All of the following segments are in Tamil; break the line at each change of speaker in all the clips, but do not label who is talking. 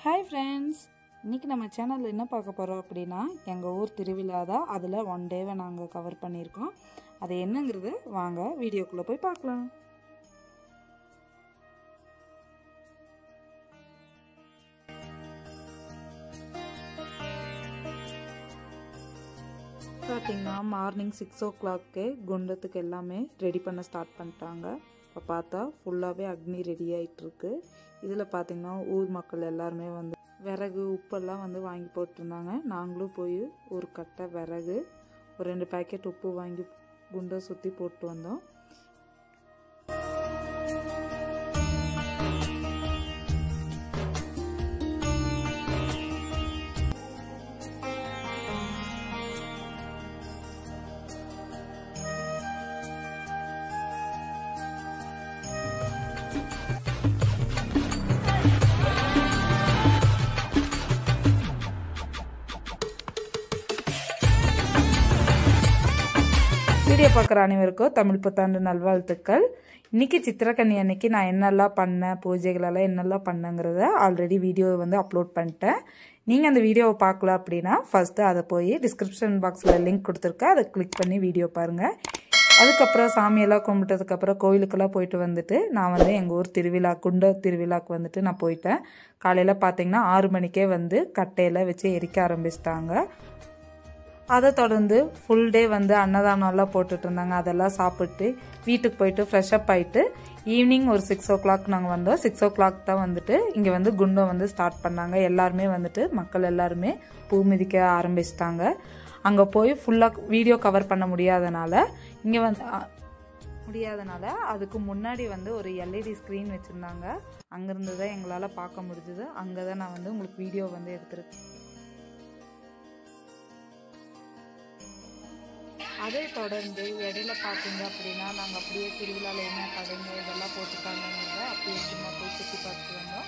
ஹாய் ஃப்ரெண்ட்ஸ் இன்றைக்கி நம்ம சேனலில் என்ன பார்க்க போகிறோம் அப்படின்னா எங்கள் ஊர் திருவிழா தான் அதில் ஒன் டேவை நாங்கள் கவர் பண்ணியிருக்கோம் அது என்னங்கிறது வாங்க வீடியோக்குள்ளே போய் பார்க்கலாம் பார்த்தீங்கன்னா மார்னிங் சிக்ஸ் ஓ கிளாக்கு குண்டத்துக்கு எல்லாமே ரெடி பண்ண ஸ்டார்ட் பண்ணிட்டாங்க இப்போ பார்த்தா ஃபுல்லாகவே அக்னி ரெடி ஆகிட்டுருக்கு இதில் பார்த்தீங்கன்னா ஊர் மக்கள் எல்லாருமே வந்து விறகு உப்பெல்லாம் வந்து வாங்கி போட்டிருந்தாங்க நாங்களும் போய் ஒரு கட்டை விறகு ஒரு ரெண்டு பேக்கெட் உப்பு வாங்கி குண்டை சுற்றி போட்டு வந்தோம் வீடியோ பார்க்குற அனைவருக்கும் தமிழ் புத்தாண்டு நல்வாழ்த்துக்கள் இன்றைக்கி சித்திரக்கனி அன்னைக்கு நான் என்னெல்லாம் பண்ணேன் பூஜைகளெல்லாம் என்னெல்லாம் பண்ணேங்கிறத ஆல்ரெடி வீடியோ வந்து அப்லோட் பண்ணிட்டேன் நீங்கள் அந்த வீடியோவை பார்க்கல அப்படின்னா ஃபஸ்ட்டு அதை போய் டிஸ்கிரிப்ஷன் பாக்ஸில் லிங்க் கொடுத்துருக்கேன் அதை கிளிக் பண்ணி வீடியோ பாருங்கள் அதுக்கப்புறம் சாமியெல்லாம் கும்பிட்டதுக்கப்புறம் கோயிலுக்கெல்லாம் போயிட்டு வந்துட்டு நான் வந்து எங்கள் ஊர் திருவிழா குண்ட திருவிழாக்கு வந்துட்டு நான் போயிட்டேன் காலையில் பார்த்தீங்கன்னா ஆறு மணிக்கே வந்து கட்டையில் வச்சு எரிக்க ஆரம்பிச்சிட்டாங்க அதை தொடர்ந்து ஃபுல் டே வந்து அன்னதானம்லாம் போட்டுட்டு இருந்தாங்க அதெல்லாம் சாப்பிட்டு வீட்டுக்கு போயிட்டு ஃப்ரெஷ்அப் ஆகிட்டு ஈவினிங் ஒரு சிக்ஸ் ஓ கிளாக் நாங்கள் வந்தோம் சிக்ஸ் ஓ கிளாக் தான் வந்துட்டு இங்கே வந்து குண்டம் வந்து ஸ்டார்ட் பண்ணாங்க எல்லாருமே வந்துட்டு மக்கள் எல்லாருமே பூ மிதிக்க ஆரம்பிச்சிட்டாங்க அங்கே போய் ஃபுல்லாக வீடியோ கவர் பண்ண முடியாதனால இங்கே வந்து முடியாதனால அதுக்கு முன்னாடி வந்து ஒரு எல்இடி ஸ்க்ரீன் வச்சுருந்தாங்க அங்கேருந்து தான் எங்களால் பார்க்க முடிஞ்சுது அங்கே தான் நான் வந்து உங்களுக்கு வீடியோ வந்து எடுத்துருக்கேன் அதை தொடர்ந்து இடையில பார்த்தீங்க அப்படின்னா நாங்கள் அப்படியே திருவிழாவில் என்ன கடைங்க இதெல்லாம் போட்டுருக்காங்கிறத அப்படியே சும்மா போய் சுற்றி பார்த்துட்டு வந்தோம்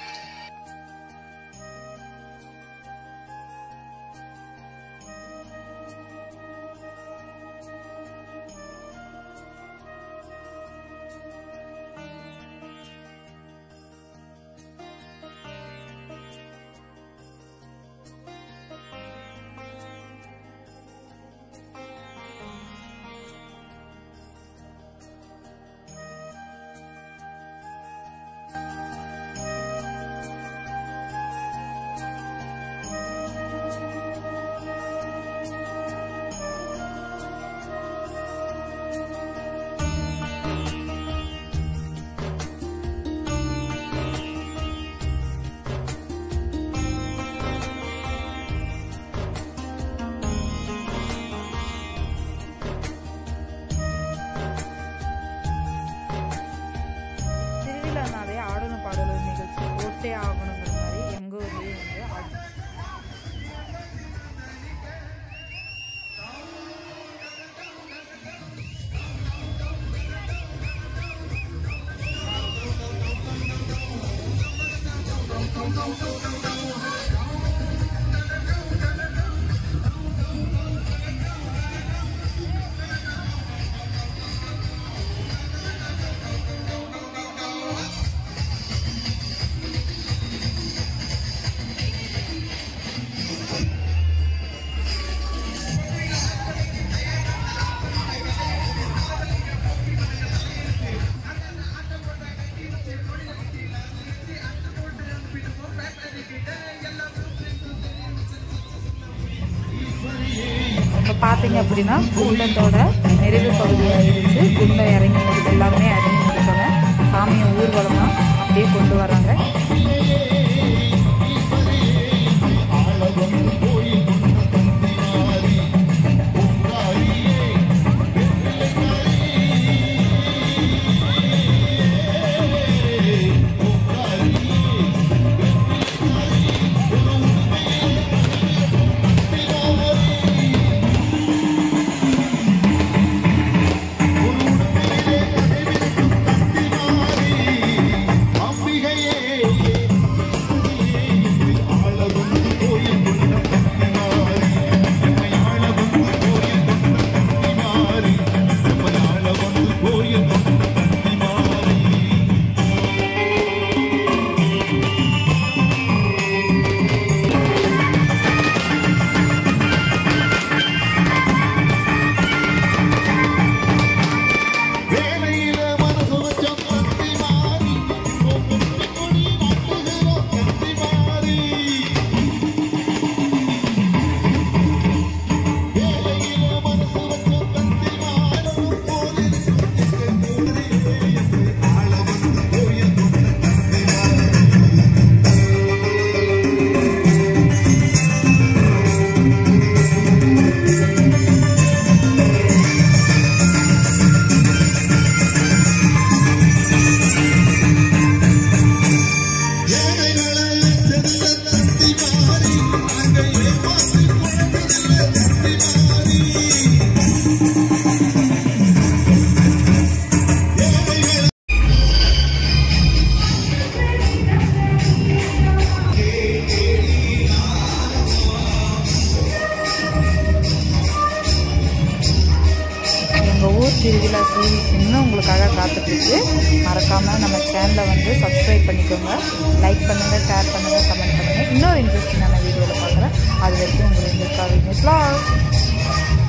திருவிழானாலே ஆடணும் பாடலும் நிகழ்ச்சி போட்டே ஆகணுங்கிற மாதிரி எங்கள் ஊர்லேயே வந்து ஆடு இப்போ பார்த்தீங்க அப்படின்னா குண்டத்தோட நிறைவு பகுதியாகிடுச்சு குண்டம் இறங்கி முடிச்சு எல்லாமே இறங்கி முடிச்சோங்க சாமியை ஊர்வலமாக அப்படியே கொண்டு வராங்க
அம்பிகையே
சீரீஸ் இன்னும் உங்களுக்காக காத்துட்ருக்கு மறக்காமல் நம்ம சேனலை வந்து சப்ஸ்கிரைப் பண்ணிக்கோங்க லைக் பண்ணுங்கள் ஷேர் பண்ணுங்கள் கமெண்ட் பண்ணுங்கள் இன்னொரு இன்ட்ரெஸ்டிங்கான வீடியோவில் பார்க்குறேன் அது வரைக்கும் உங்களுக்கு காவிங்க